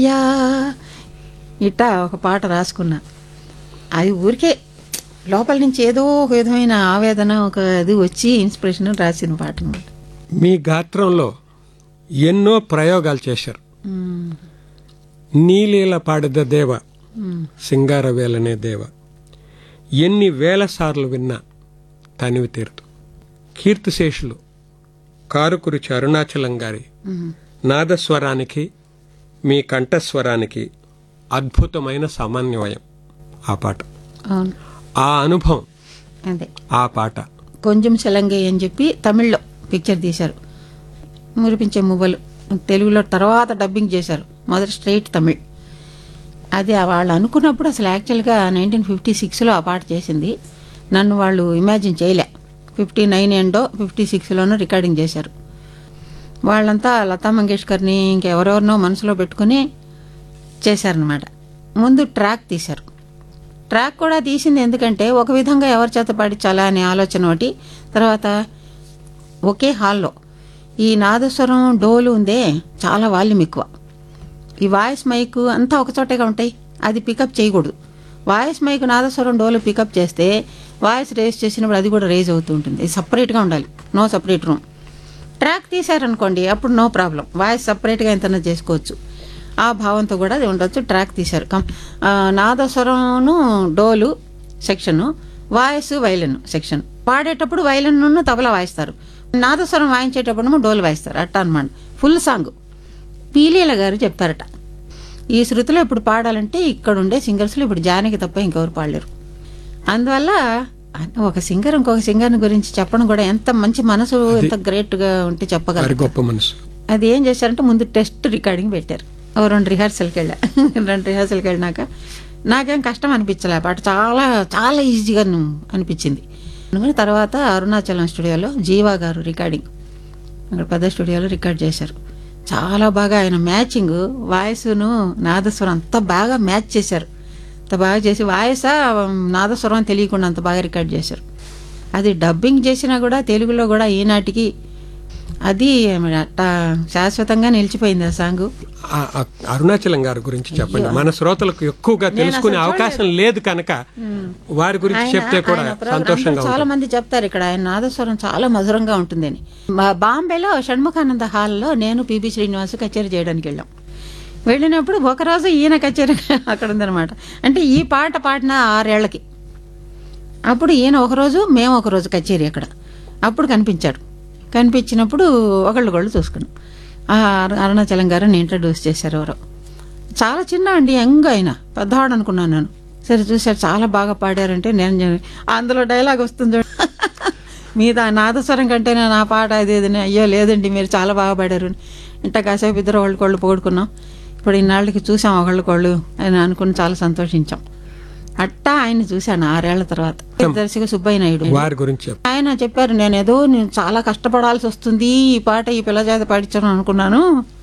Yeah ఇట్టా ఒక పాట రాసుకున్నా అది ఊరికే లోపల నుంచి ఏదో ఒక విధమైన ఆవేదన ఒక ఇది వచ్చి ఇన్స్పిరేషన్ రాసిన పాట అనమాట మీ గాత్రంలో ఎన్నో ప్రయోగాలు చేశారు నీలీల పాడిద దేవ సింగారవేలనే దేవ ఎన్ని వేల సార్లు విన్నా తనివి తీరుతూ కీర్తిశేషులు కారుకురుచి అరుణాచలం గారి నాదస్వరానికి మీ కంఠస్వరానికి అద్భుతమైన సమన్వయం ఆ పాట అవును ఆ అనుభవం అదే ఆ పాట కొంచెం సెలంగే అని చెప్పి తమిళ్లో పిక్చర్ తీశారు మురిపించే మువ్వలు తెలుగులో తర్వాత డబ్బింగ్ చేశారు మొదటి స్ట్రైట్ తమిళ్ అది వాళ్ళు అనుకున్నప్పుడు అసలు యాక్చువల్గా నైన్టీన్ ఫిఫ్టీ సిక్స్లో ఆ పాట చేసింది నన్ను వాళ్ళు ఇమాజిన్ చేయలే ఫిఫ్టీ నైన్ ఎండో ఫిఫ్టీ సిక్స్లోనో రికార్డింగ్ చేశారు వాళ్ళంతా లతా మంగేష్కర్ని ఇంకెవరెవరినో మనసులో పెట్టుకుని చేశారనమాట ముందు ట్రాక్ తీశారు ట్రాక్ కూడా తీసింది ఎందుకంటే ఒక విధంగా ఎవరి చేత పాడించాలా అనే ఆలోచన ఒకటి తర్వాత ఒకే హాల్లో ఈ నాదస్వరం డోలు ఉందే చాలా వాల్యూమ్ ఎక్కువ ఈ వాయిస్ మైక్ అంతా ఒకచోటగా ఉంటాయి అది పికప్ చేయకూడదు వాయిస్ మైక్ నాదస్వరం డోలు పికప్ చేస్తే వాయిస్ రేస్ చేసినప్పుడు అది కూడా రేజ్ అవుతూ ఉంటుంది ఇది సపరేట్గా ఉండాలి నో సపరేట్ రూమ్ ట్రాక్ తీశారనుకోండి అప్పుడు నో ప్రాబ్లం వాయిస్ సపరేట్గా ఎంతైనా చేసుకోవచ్చు ఆ భావంతో కూడా అది ఉండొచ్చు ట్రాక్ తీశారు కం ఆ, నాదస్వరమును డోలు సెక్షను వాయిస్ వైలిన్ సెక్షన్ పాడేటప్పుడు వైలిన్ తబలా వాయిస్తారు నాదస్వరం వాయించేటప్పుడు డోలు వాయిస్తారు అట్ట అనమాట ఫుల్ సాంగ్ పీలీల గారు చెప్పారట ఈ శృతిలో ఇప్పుడు పాడాలంటే ఇక్కడ ఉండే సింగర్స్లో ఇప్పుడు జానకి తప్ప ఇంకెవరు పాడలేరు అందువల్ల ఒక సింగర్ ఇంకొక సింగర్ని గురించి చెప్పడం కూడా ఎంత మంచి మనసు ఎంత గ్రేట్గా ఉంటే వారి చెప్పగలరు గొప్ప మనసు అది ఏం చేశారంటే ముందు టెస్ట్ రికార్డింగ్ పెట్టారు ఓ రెండు రిహార్సల్కి వెళ్ళా రెండు రిహార్సల్కి వెళ్ళినాక నాకేం కష్టం అనిపించలే పాట చాలా చాలా ఈజీగా అనిపించింది అందుకని తర్వాత అరుణాచలం స్టూడియోలో జీవా గారు రికార్డింగ్ అక్కడ పెద్ద స్టూడియోలో రికార్డ్ చేశారు చాలా బాగా ఆయన మ్యాచింగ్ వాయిస్ను నాదస్వరం అంత బాగా మ్యాచ్ చేశారు అంత బాగా చేసి వాయిసా నాదస్వరం అని తెలియకుండా అంత బాగా రికార్డ్ చేశారు అది డబ్బింగ్ చేసినా కూడా తెలుగులో కూడా ఈనాటికి అది అట్టా శాశ్వతంగా నిలిచిపోయింది ఆ సాంగ్ ఆ- ఆ అరుణాచలం గారి గురించి చెప్పండి మన శ్రోతలకు ఎక్కువగా తెలుసుకునే అవకాశం లేదు కనుక వారి గురించి చెప్తే కూడా ఆయన program సంతోషంగా చాలా ఉంటుంది మంది చెప్తారు ఇక్కడ ఆయన నాదస్వరం చాలా మధురంగా ఉంటుందని మా బాంబేలో షణ్ముఖానంద హాల్లో నేను పిబి శ్రీనివాస్ కచేరీ చేయడానికి వెళ్ళాం వెళ్ళినప్పుడు ఒకరోజు ఈయన కచేరీ అక్కడ ఉందన్నమాట అంటే ఈ పాట పాడిన ఆరేళ్లకి అప్పుడు ఈయన ఒకరోజు మేము ఒకరోజు కచేరీ అక్కడ అప్పుడు కనిపించాడు కనిపించినప్పుడు ఒకళ్ళొకళ్ళు చూసుకున్నాం ఆ అరు- అరుణాచలం గారిని ఇంట్రడ్యూస్ చేశారు ఎవరో చాలా చిన్న అండి యంగ్ ఆయన పెద్దవాడు అనుకున్నాను నేను సరే చూశారు చాలా బాగా పాడారంటే నేను చె- అందులో డైలాగ్ వస్తుంది చూడు. మీద నాదస్వరం కంటే నా పాట అది ఇది అని, అయ్యో లేదండి మీరు చాలా బాగా పాడారు అని. ఇంట కాసేపు ఇద్దరు ఒకళ్ళకొళ్ళు పొగుడుకున్నాం ఇప్పుడు ఇన్నాళ్ళకి చూసాం ఒకళ్ళకొళ్ళు అని అనుకుని చాలా సంతోషించాం అట్టా ఆయన చూశాను ఆరేళ్ల తర్వాత దర్శక సుబ్బయ్య నాయుడు వారి గురించి చెప్పండి ఆయన చెప్పారు నేను ఏదో నేను చాలా కష్టపడాల్సి వస్తుంది ఈ పాట ఈ పిల్ల చేత పాడించాను అనుకున్నాను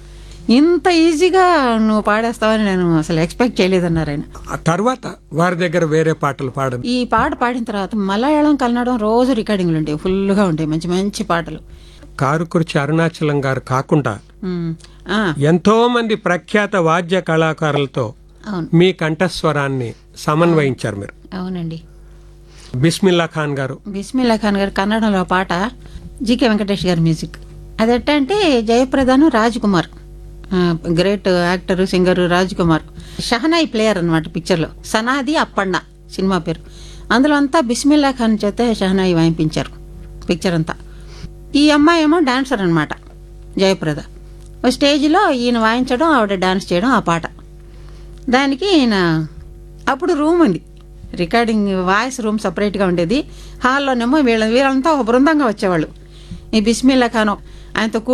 ఇంత ఈజీగా నువ్వు పాడేస్తావని నేను అసలు ఎక్స్పెక్ట్ చేయలేదన్నారు ఆయన ఆ తర్వాత వారి దగ్గర వేరే పాటలు పాడదు ఈ పాట పాడిన తర్వాత మలయాళం కన్నడం రోజు రికార్డింగ్లు ఉంటాయి ఫుల్గా ఉంటాయి మంచి మంచి పాటలు కారుకుర్చి అరుణాచలం గారు కాకుండా ఉమ్, ఆ, ఎంతో మంది ప్రఖ్యాత వాద్య కళాకారులతో అవును మీ కంఠస్వరాన్ని సమన్వయించారు మీరు అవునండి బిస్మిల్లా ఖాన్ గారు బిస్మిల్లా ఖాన్ గారు కన్నడంలో పాట జీకే వెంకటేష్ గారి మ్యూజిక్ అది ఎట్టా అంటే జయప్రదను రాజ్ కుమార్ ఆ, great actor singer Raj Kumar షహనాయి ప్లేయర్ అనమాట పిక్చర్లో సనాది అప్పಣ್ణ సినిమా పేరు అందులో అంతా బిస్మిల్లా ఖాన్ చేత షహనాయి వాయింపించారు పిక్చర్ అంతా ఈ అమ్మాయి ఏమో డాన్సర్ అనమాట జయప్రద ఓ స్టేజ్లో ఈయన వాయించడం ఆవిడ డాన్స్ చేయడం ఆ పాట దానికి ఈయన అప్పుడు రూమ్ ఉంది రికార్డింగ్ వాయిస్ రూమ్ సపరేట్గా ఉండేది హాల్లోనేమో వీళ్ళ వీళ్ళంతా ఒక బృందంగా వచ్చేవాళ్ళు ఈ బిస్మిల్లా ఖాన్ ఆయనతో